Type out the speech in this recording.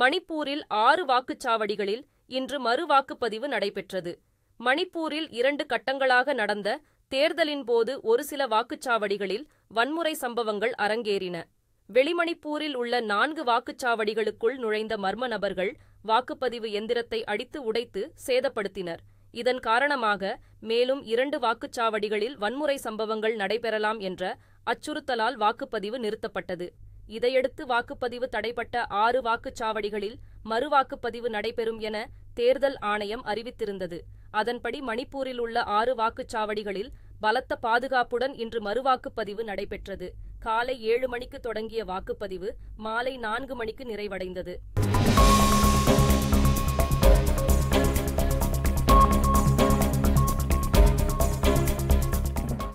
மணிப்பூரில் ஆறு வாக்குச்சாவடிகளில் இன்று மறு வாக்குப்பதிவு நடைபெற்றது. மணிப்பூரில் இரண்டு கட்டங்களாக நடந்த தேர்தலின் போது ஒரு சில வாக்குச்சாவடிகளில் வன்முறை சம்பவங்கள் அரங்கேறின. வெளிமணிப்பூரில் உள்ள நான்கு வாக்குச்சாவடிகளுக்குள் நுழைந்த மர்ம நபர்கள் வாக்குப்பதிவு எந்திரத்தை அடித்து உடைத்து சேதப்படுத்தினர். இதன் காரணமாக மேலும் இரண்டு வாக்குச்சாவடிகளில் வன்முறை சம்பவங்கள் நடைபெறலாம் என்ற அச்சுறுத்தலால் வாக்குப்பதிவு நிறுத்தப்பட்டது. இதையடுத்து வாக்குப்பதிவு தடைபட்ட ஆறு வாக்குச்சாவடிகளில் மறுவாக்குப்பதிவு நடைபெறும் என தேர்தல் ஆணையம் அறிவித்திருந்தது. அதன்படி மணிப்பூரில் உள்ள ஆறு வாக்குச்சாவடிகளில் பலத்த பாதுகாப்புடன் இன்று மறுவாக்குப்பதிவு நடைபெற்றது. காலை ஏழு மணிக்கு தொடங்கிய வாக்குப்பதிவு மாலை நான்கு மணிக்கு நிறைவடைந்தது.